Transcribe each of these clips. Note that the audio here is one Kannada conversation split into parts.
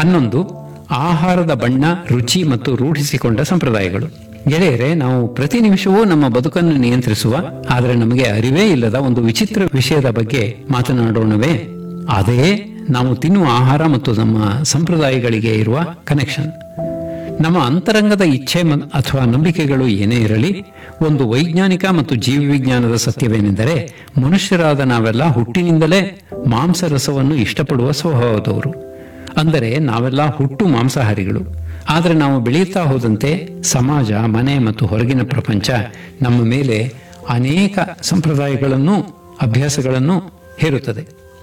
ಹನ್ನೊಂದು ಆಹಾರದ ಬಣ್ಣ ರುಚಿ ಮತ್ತು ರೂಢಿಸಿಕೊಂಡ ಸಂಪ್ರದಾಯಗಳು ಗೆಳೆಯರೆ ನಾವು ಪ್ರತಿ ನಿಮಿಷವೂ ನಮ್ಮ ಬದುಕನ್ನು ನಿಯಂತ್ರಿಸುವ ಆದರೆ ನಮಗೆ ಅರಿವೇ ಇಲ್ಲದ ಒಂದು ವಿಚಿತ್ರ ವಿಷಯದ ಬಗ್ಗೆ ಮಾತನಾಡೋಣವೇ ಅದೇ ನಾವು ತಿನ್ನುವ ಆಹಾರ ಮತ್ತು ನಮ್ಮ ಸಂಪ್ರದಾಯಗಳಿಗೆ ಇರುವ ಕನೆಕ್ಷನ್ ನಮ್ಮ ಅಂತರಂಗದ ಇಚ್ಛೆ ಮ- ಅಥವಾ ನಂಬಿಕೆಗಳು ಏನೇ ಇರಲಿ ಒಂದು ವೈಜ್ಞಾನಿಕ ಮತ್ತು ಜೀವವಿಜ್ಞಾನದ ಸತ್ಯವೇನೆಂದರೆ ಮನುಷ್ಯರಾದ ನಾವೆಲ್ಲ ಹುಟ್ಟಿನಿಂದಲೇ ಮಾಂಸರಸವನ್ನು ಇಷ್ಟಪಡುವ ಸ್ವಭಾವದವರು ಅಂದರೆ ನಾವೆಲ್ಲ ಹುಟ್ಟು ಮಾಂಸಾಹಾರಿಗಳು ಆದರೆ ನಾವು ಬೆಳೆಯುತ್ತಾ ಹೋದಂತೆ ಸಮಾಜ ಮನೆ ಮತ್ತು ಹೊರಗಿನ ಪ್ರಪಂಚ ನಮ್ಮ ಮೇಲೆ ಅನೇಕ ಸಂಪ್ರದಾಯಗಳನ್ನು ಅಭ್ಯಾಸಗಳನ್ನು ಹೇರುತ್ತದೆ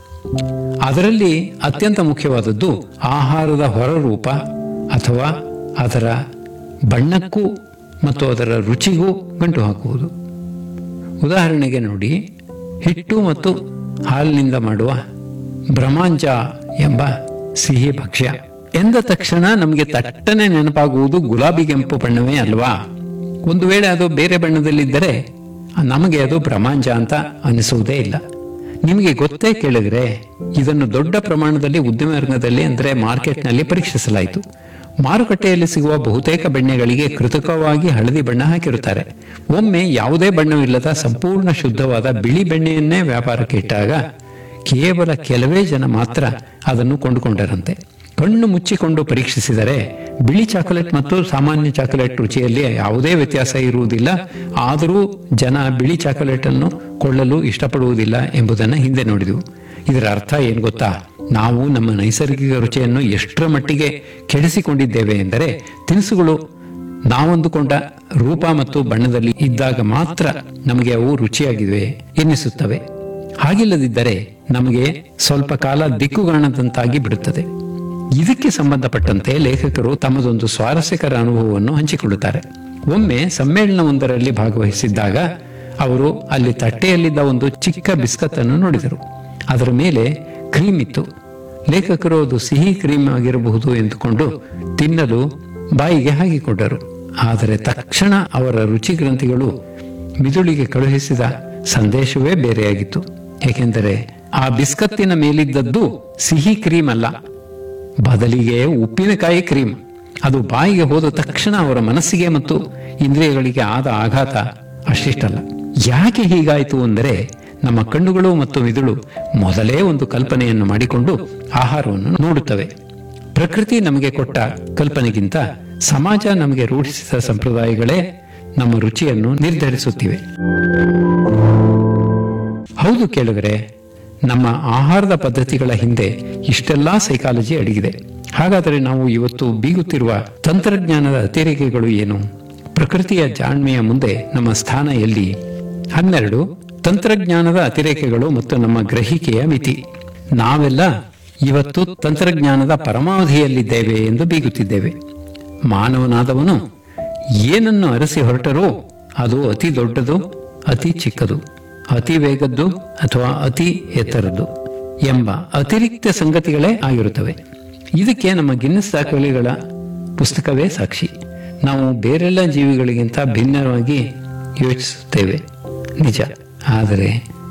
ಅದರಲ್ಲಿ ಅತ್ಯಂತ ಮುಖ್ಯವಾದದ್ದು ಆಹಾರದ ಹೊರರೂಪ ಅಥವಾ ಅದರ ಬಣ್ಣಕ್ಕೂ ಮತ್ತು ಅದರ ರುಚಿಗೂ ಗಂಟು ಹಾಕುವುದು ಉದಾಹರಣೆಗೆ ನೋಡಿ ಹಿಟ್ಟು ಮತ್ತು ಹಾಲಿನಿಂದ ಮಾಡುವ ಭ್ರಮಾಂಜ ಎಂಬ ಸಿಹಿ ಭಕ್ಷ್ಯ ಎಂದ ತಕ್ಷಣ ನಮಗೆ ತಟ್ಟನೆ ನೆನಪಾಗುವುದು ಗುಲಾಬಿ ಕೆಂಪು ಬಣ್ಣವೇ ಅಲ್ವಾ ಒಂದು ವೇಳೆ ಅದು ಬೇರೆ ಬಣ್ಣದಲ್ಲಿದ್ದರೆ ನಮಗೆ ಅದು ಭ್ರಮಾಂಜ ಅಂತ ಅನಿಸುವುದೇ ಇಲ್ಲ ನಿಮಗೆ ಗೊತ್ತೇ ಕೇಳಿದ್ರೆ ಇದನ್ನು ದೊಡ್ಡ ಪ್ರಮಾಣದಲ್ಲಿ ಉದ್ಯಮ ರಂಗದಲ್ಲಿ ಅಂದರೆ ಮಾರ್ಕೆಟ್ನಲ್ಲಿ ಪರೀಕ್ಷಿಸಲಾಯಿತು ಮಾರುಕಟ್ಟೆಯಲ್ಲಿ ಸಿಗುವ ಬಹುತೇಕ ಬೆಣ್ಣೆಗಳಿಗೆ ಕೃತಕವಾಗಿ ಹಳದಿ ಬಣ್ಣ ಹಾಕಿರುತ್ತಾರೆ ಒಮ್ಮೆ ಯಾವುದೇ ಬಣ್ಣವಿಲ್ಲದ ಸಂಪೂರ್ಣ ಶುದ್ಧವಾದ ಬಿಳಿ ಬೆಣ್ಣೆಯನ್ನೇ ವ್ಯಾಪಾರಕ್ಕೆ ಇಟ್ಟಾಗ ಕೇವಲ ಕೆಲವೇ ಜನ ಮಾತ್ರ ಅದನ್ನು ಕೊಂಡುಕೊಂಡರಂತೆ ಕಣ್ಣು ಮುಚ್ಚಿಕೊಂಡು ಪರೀಕ್ಷಿಸಿದರೆ ಬಿಳಿ ಚಾಕೊಲೇಟ್ ಮತ್ತು ಸಾಮಾನ್ಯ ಚಾಕೊಲೇಟ್ ರುಚಿಯಲ್ಲಿ ಯಾವುದೇ ವ್ಯತ್ಯಾಸ ಇರುವುದಿಲ್ಲ ಆದರೂ ಜನ ಬಿಳಿ ಚಾಕೊಲೇಟ್ ಅನ್ನು ಕೊಳ್ಳಲು ಇಷ್ಟಪಡುವುದಿಲ್ಲ ಎಂಬುದನ್ನು ಹಿಂದೆ ನೋಡಿದೆವು ಇದರ ಅರ್ಥ ಏನು ಗೊತ್ತಾ ನಾವು ನಮ್ಮ ನೈಸರ್ಗಿಕ ರುಚಿಯನ್ನು ಎಷ್ಟರ ಮಟ್ಟಿಗೆ ಕೆಡಿಸಿಕೊಂಡಿದ್ದೇವೆ ಎಂದರೆ ತಿನಿಸುಗಳು ನಾವಂದುಕೊಂಡ ರೂಪ ಮತ್ತು ಬಣ್ಣದಲ್ಲಿ ಇದ್ದಾಗ ಮಾತ್ರ ನಮಗೆ ಅವು ರುಚಿಯಾಗಿವೆ ಎನ್ನಿಸುತ್ತವೆ ಹಾಗಿಲ್ಲದಿದ್ದರೆ ನಮಗೆ ಸ್ವಲ್ಪ ಕಾಲ ದಿಕ್ಕುಗಾಣದಂತಾಗಿ ಬಿಡುತ್ತದೆ ಇದಕ್ಕೆ ಸಂಬಂಧಪಟ್ಟಂತೆ ಲೇಖಕರು ತಮ್ಮದೊಂದು ಸ್ವಾರಸ್ಯಕರ ಅನುಭವವನ್ನು ಹಂಚಿಕೊಳ್ಳುತ್ತಾರೆ ಒಮ್ಮೆ ಸಮ್ಮೇಳನವೊಂದರಲ್ಲಿ ಭಾಗವಹಿಸಿದ್ದಾಗ ಅವರು ಅಲ್ಲಿ ತಟ್ಟೆಯಲ್ಲಿದ್ದ ಒಂದು ಚಿಕ್ಕ ಬಿಸ್ಕತ್ ಅನ್ನು ನೋಡಿದರು ಅದರ ಮೇಲೆ ಕ್ರೀಮ್ ಇತ್ತು ಲೇಖಕರು ಅದು ಸಿಹಿ ಕ್ರೀಮ್ ಆಗಿರಬಹುದು ಎಂದುಕೊಂಡು ತಿನ್ನಲು ಬಾಯಿಗೆ ಹಾಕಿಕೊಂಡರು ಆದರೆ ತಕ್ಷಣ ಅವರ ರುಚಿ ಗ್ರಂಥಿಗಳು ಮಿದುಳಿಗೆ ಕಳುಹಿಸಿದ ಸಂದೇಶವೇ ಬೇರೆಯಾಗಿತ್ತು ಏಕೆಂದರೆ ಆ ಬಿಸ್ಕತ್ತಿನ ಮೇಲಿದ್ದದ್ದು ಸಿಹಿ ಕ್ರೀಮ್ ಅಲ್ಲ ಬದಲಿಗೆ ಉಪ್ಪಿನಕಾಯಿ ಕ್ರೀಮ್ ಅದು ಬಾಯಿಗೆ ಹೋದ ತಕ್ಷಣ ಅವರ ಮನಸ್ಸಿಗೆ ಮತ್ತು ಇಂದ್ರಿಯಗಳಿಗೆ ಆದ ಆಘಾತ ಅಷ್ಟಿಷ್ಟಲ್ಲ ಯಾಕೆ ಹೀಗಾಯಿತು ಅಂದರೆ ನಮ್ಮ ಕಣ್ಣುಗಳು ಮತ್ತು ಮಿದುಳು ಮೊದಲೇ ಒಂದು ಕಲ್ಪನೆಯನ್ನು ಮಾಡಿಕೊಂಡು ಆಹಾರವನ್ನು ನೋಡುತ್ತವೆ ಪ್ರಕೃತಿ ನಮಗೆ ಕೊಟ್ಟ ಕಲ್ಪನೆಗಿಂತ ಸಮಾಜ ನಮಗೆ ರೂಢಿಸಿದ ಸಂಪ್ರದಾಯಗಳೇ ನಮ್ಮ ರುಚಿಯನ್ನು ನಿರ್ಧರಿಸುತ್ತಿವೆ ಹೌದು ಕೇಳಿದರೆ ನಮ್ಮ ಆಹಾರದ ಪದ್ಧತಿಗಳ ಹಿಂದೆ ಇಷ್ಟೆಲ್ಲಾ ಸೈಕಾಲಜಿ ಅಡಗಿದೆ ಹಾಗಾದರೆ ನಾವು ಇವತ್ತು ಬೀಗುತ್ತಿರುವ ತಂತ್ರಜ್ಞಾನದ ಅತಿರೇಕೆಗಳು ಏನು ಪ್ರಕೃತಿಯ ಜಾಣ್ಮೆಯ ಮುಂದೆ ನಮ್ಮ ಸ್ಥಾನ ಎಲ್ಲಿ ಹನ್ನೆರಡು ತಂತ್ರಜ್ಞಾನದ ಅತಿರೇಕೆಗಳು ಮತ್ತು ನಮ್ಮ ಗ್ರಹಿಕೆಯ ಮಿತಿ ನಾವೆಲ್ಲ ಇವತ್ತು ತಂತ್ರಜ್ಞಾನದ ಪರಮಾವಧಿಯಲ್ಲಿದ್ದೇವೆ ಎಂದು ಬೀಗುತ್ತಿದ್ದೇವೆ ಮಾನವನಾದವನು ಏನನ್ನು ಅರಸಿ ಹೊರಟರೂ ಅದು ಅತಿ ದೊಡ್ಡದು ಅತಿ ಚಿಕ್ಕದು ಅತಿ ವೇಗದ್ದು ಅಥವಾ ಅತಿ ಎತ್ತರದ್ದು ಎಂಬ ಅತಿರಿಕ್ತ ಸಂಗತಿಗಳೇ ಆಗಿರುತ್ತವೆ ಇದಕ್ಕೆ ನಮ್ಮ ಗಿನ್ನೆಸ್ ದಾಖಲೆಗಳ ಪುಸ್ತಕವೇ ಸಾಕ್ಷಿ ನಾವು ಬೇರೆಲ್ಲ ಜೀವಿಗಳಿಗಿಂತ ಭಿನ್ನವಾಗಿ ಯೋಚಿಸುತ್ತೇವೆ ನಿಜ ಆದರೆ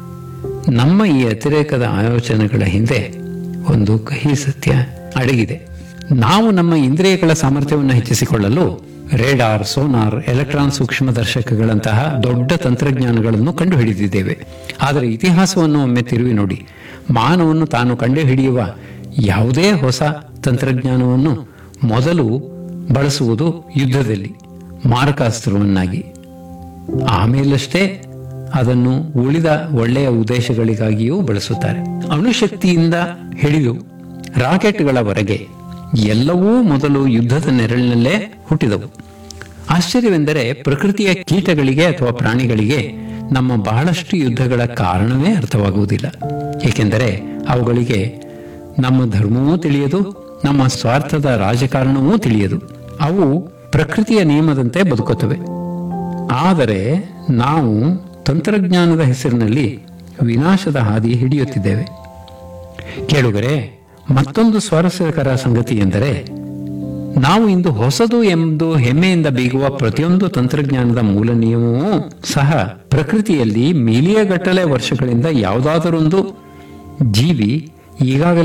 ನಮ್ಮ ಈ ಅತಿರೇಕದ ಆಲೋಚನೆಗಳ ಹಿಂದೆ ಒಂದು ಕಹಿ ಸತ್ಯ ಅಡಗಿದೆ ನಾವು ನಮ್ಮ ಇಂದ್ರಿಯಗಳ ಸಾಮರ್ಥ್ಯವನ್ನು ಹೆಚ್ಚಿಸಿಕೊಳ್ಳಲು ರೇಡಾರ್ ಸೋನಾರ್ ಎಲೆಕ್ಟ್ರಾನ್ ಸೂಕ್ಷ್ಮದರ್ಶಕಗಳಂತಹ ದೊಡ್ಡ ತಂತ್ರಜ್ಞಾನಗಳನ್ನು ಕಂಡುಹಿಡಿದಿದ್ದೇವೆ ಆದರೆ ಇತಿಹಾಸವನ್ನು ಒಮ್ಮೆ ತಿರುವಿ ನೋಡಿ ಮಾನವನ್ನು ತಾನು ಕಂಡುಹಿಡಿಯುವ ಯಾವುದೇ ಹೊಸ ತಂತ್ರಜ್ಞಾನವನ್ನು ಮೊದಲು ಬಳಸುವುದು ಯುದ್ಧದಲ್ಲಿ ಮಾರಕಾಸ್ತ್ರವನ್ನಾಗಿ ಆಮೇಲಷ್ಟೇ ಅದನ್ನು ಉಳಿದ ಒಳ್ಳೆಯ ಉದ್ದೇಶಗಳಿಗಾಗಿಯೂ ಬಳಸುತ್ತಾರೆ ಅಣುಶಕ್ತಿಯಿಂದ ಹಿಡಿದು ರಾಕೆಟ್ಗಳವರೆಗೆ ಎಲ್ಲವೂ ಮೊದಲು ಯುದ್ಧದ ನೆರಳಿನಲ್ಲೇ ಹುಟ್ಟಿದವು ಆಶ್ಚರ್ಯವೆಂದರೆ ಪ್ರಕೃತಿಯ ಕೀಟಗಳಿಗೆ ಅಥವಾ ಪ್ರಾಣಿಗಳಿಗೆ ನಮ್ಮ ಬಹಳಷ್ಟು ಯುದ್ಧಗಳ ಕಾರಣವೇ ಅರ್ಥವಾಗುವುದಿಲ್ಲ ಏಕೆಂದರೆ ಅವುಗಳಿಗೆ ನಮ್ಮ ಧರ್ಮವೂ ತಿಳಿಯದು ನಮ್ಮ ಸ್ವಾರ್ಥದ ರಾಜಕಾರಣವೂ ತಿಳಿಯದು ಅವು ಪ್ರಕೃತಿಯ ನಿಯಮದಂತೆ ಬದುಕುತ್ತವೆ ಆದರೆ ನಾವು ತಂತ್ರಜ್ಞಾನದ ಹೆಸರಿನಲ್ಲಿ ವಿನಾಶದ ಹಾದಿ ಹಿಡಿಯುತ್ತಿದ್ದೇವೆ ಕೇಳುಗರೆ ಮತ್ತೊಂದು ಸ್ವಾರಸ್ಯಕರ ಸಂಗತಿ ಎಂದರೆ ನಾವು ಇಂದು ಹೊಸದು ಎಂದು ಹೆಮ್ಮೆಯಿಂದ ಬೀಗುವ ಪ್ರತಿಯೊಂದು ತಂತ್ರಜ್ಞಾನದ ಮೂಲ ನಿಯಮವೂ ಸಹ ಪ್ರಕೃತಿಯಲ್ಲಿ ಮಿಲಿಯಗಟ್ಟಲೆ ವರ್ಷಗಳಿಂದ ಯಾವುದಾದರೊಂದು ಜೀವಿ ಈಗಾಗಲೇ